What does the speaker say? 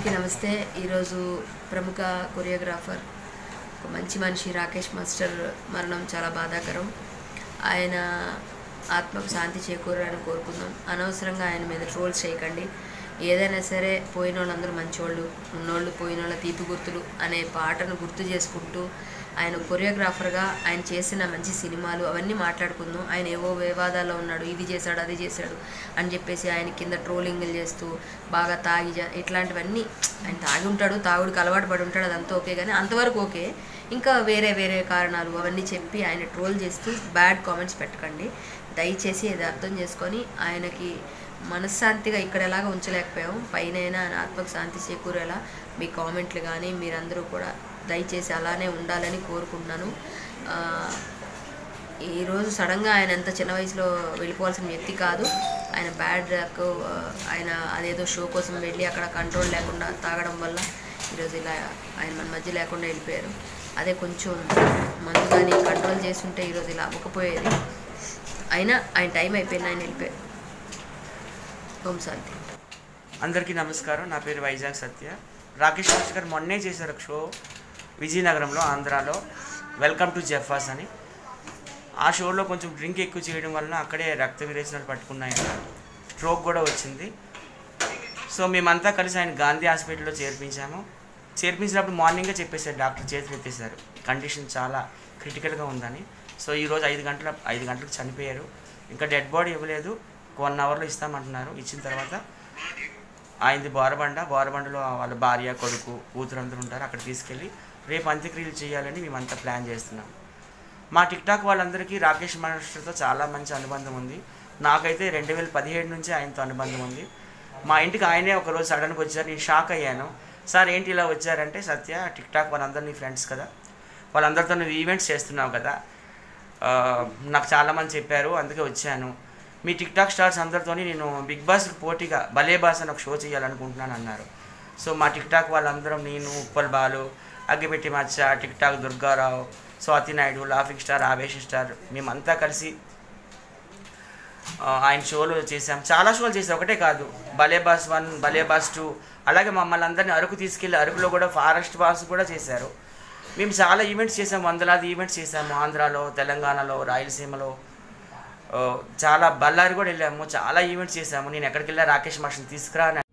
అందరికీ నమస్తే ఈరోజు ప్రముఖ కొరియోగ్రాఫర్ ఒక మంచి మనిషి రాకేష్ మాస్టర్ మరణం చాలా బాధాకరం ఆయన ఆత్మకు శాంతి చేకూరాలని కోరుకుందాం అనవసరంగా ఆయన మీద ట్రోల్స్ చేయకండి ఏదైనా సరే పోయిన వాళ్ళందరూ మంచోళ్ళు ఉన్నోళ్ళు పోయిన వాళ్ళ తీపి గుర్తులు అనే పాటను గుర్తు చేసుకుంటూ ఆయన కొరియోగ్రాఫర్గా ఆయన చేసిన మంచి సినిమాలు అవన్నీ మాట్లాడుకుందాం ఆయన ఏవో వివాదాల్లో ఉన్నాడు ఇది చేశాడు అది చేశాడు అని చెప్పేసి ఆయన కింద ట్రోలింగ్లు చేస్తూ బాగా తాగి జ- ఇట్లాంటివన్నీ ఆయన తాగి ఉంటాడు తాగుడికి అలవాటు పడి ఉంటాడు అదంతా ఓకే కానీ అంతవరకు ఓకే ఇంకా వేరే వేరే కారణాలు అవన్నీ చెప్పి ఆయన ట్రోల్ చేస్తూ బ్యాడ్ కామెంట్స్ పెట్టకండి దయచేసి ఇది అర్థం చేసుకొని ఆయనకి మనశ్శాంతిగా ఇక్కడ ఎలాగ ఉంచలేకపోయాం పైన ఆయన ఆత్మకు శాంతి చేకూరేలా మీ కామెంట్లు కానీ మీరందరూ కూడా దయచేసి అలానే ఉండాలని కోరుకుంటున్నాను ఆ, ఈరోజు సడన్గా ఆయన ఎంత చిన్న వయసులో వెళ్ళిపోవాల్సిన వ్యక్తి కాదు ఆయన బ్యాడ్ లక్ ఆయన అదేదో షో కోసం వెళ్ళి అక్కడ కంట్రోల్ లేకుండా తాగడం వల్ల ఈరోజు ఇలా ఆయన మన మధ్య లేకుండా వెళ్ళిపోయారు అదే కొంచెం మందు కానీ కంట్రోల్ చేస్తుంటే ఈరోజు ఇలా అవ్వకపోయేది అయినా ఆయన టైం అయిపోయింది ఆయన వెళ్ళిపోయారు ఓం శాంతి అందరికీ నమస్కారం నా పేరు వైజాగ్ సత్య రాకేష్ మాస్టర్ గారు మొన్నే చేశారు ఒక షో విజయనగరంలో ఆంధ్రాలో వెల్కమ్ టు జెఫాస్ అని ఆ షోలో కొంచెం డ్రింక్ ఎక్కువ చేయడం వలన అక్కడే రక్త విరేచనాలు పట్టుకున్నాయి స్ట్రోక్ కూడా వచ్చింది సో మేమంతా కలిసి ఆయన గాంధీ హాస్పిటల్లో చేర్పించాము చేర్పించినప్పుడు మార్నింగే చెప్పేశారు డాక్టర్ చేతులు ఎత్తేసారు కండిషన్ చాలా క్రిటికల్గా ఉందని సో ఈరోజు ఐదు గంటల ఐదు గంటలకు చనిపోయారు ఇంకా డెడ్ బాడీ ఇవ్వలేదు వన్ అవర్లో ఇస్తామంటున్నారు ఇచ్చిన తర్వాత ఆయనది బోరబండ బోరబండలో వాళ్ళ భార్య కొడుకు కూతురు అందరూ ఉంటారు అక్కడ తీసుకెళ్ళి రేపు అంత్యక్రియలు చేయాలని మేమంతా ప్లాన్ చేస్తున్నాం మా టిక్టాక్ వాళ్ళందరికీ రాకేష్ మాస్టర్తో చాలా మంచి అనుబంధం ఉంది నాకైతే రెండు వేల పదిహేడు నుంచి ఆయనతో అనుబంధం ఉంది మా ఇంటికి ఆయనే ఒకరోజు సడన్గా వచ్చారు నేను షాక్ అయ్యాను సార్ ఏంటి ఇలా వచ్చారంటే సత్య టిక్టాక్ వాళ్ళందరినీ ఫ్రెండ్స్ కదా వాళ్ళందరితో నువ్వు ఈవెంట్స్ చేస్తున్నావు కదా ఆ, నాకు చాలామంది చెప్పారు అందుకే వచ్చాను మీ టిక్టాక్ స్టార్స్ అందరితోని నేను బిగ్ బాస్కి పోటీగా భలే బాస్ అని ఒక షో చేయాలనుకుంటున్నాను అన్నారు సో మా టిక్టాక్ వాళ్ళందరం నేను Uppal Balu Aggipetti Macha TikTok Durgarao Swathi Naidu laughing star Avesha star మేమంతా కలిసి ఆ, ఆయన షోలు చేసాం చాలా షోలు చేసాం ఒకటే కాదు భలే బాస్ వన్ భలే బాస్ టూ అలాగే మమ్మల్ని అందరినీ అరకు తీసుకెళ్ళి అరకులో కూడా ఫారెస్ట్ బాస్ కూడా చేశారు మేము చాలా ఈవెంట్స్ చేసాం వందలాది ఈవెంట్స్ చేసాము ఆంధ్రాలో తెలంగాణలో రాయలసీమలో ఆ, చాలా బళ్ళారి కూడా వెళ్ళాము చాలా ఈవెంట్స్ చేసాము నేను ఎక్కడికి వెళ్ళా రాకేష్ మాస్టర్ని తీసుకురా అని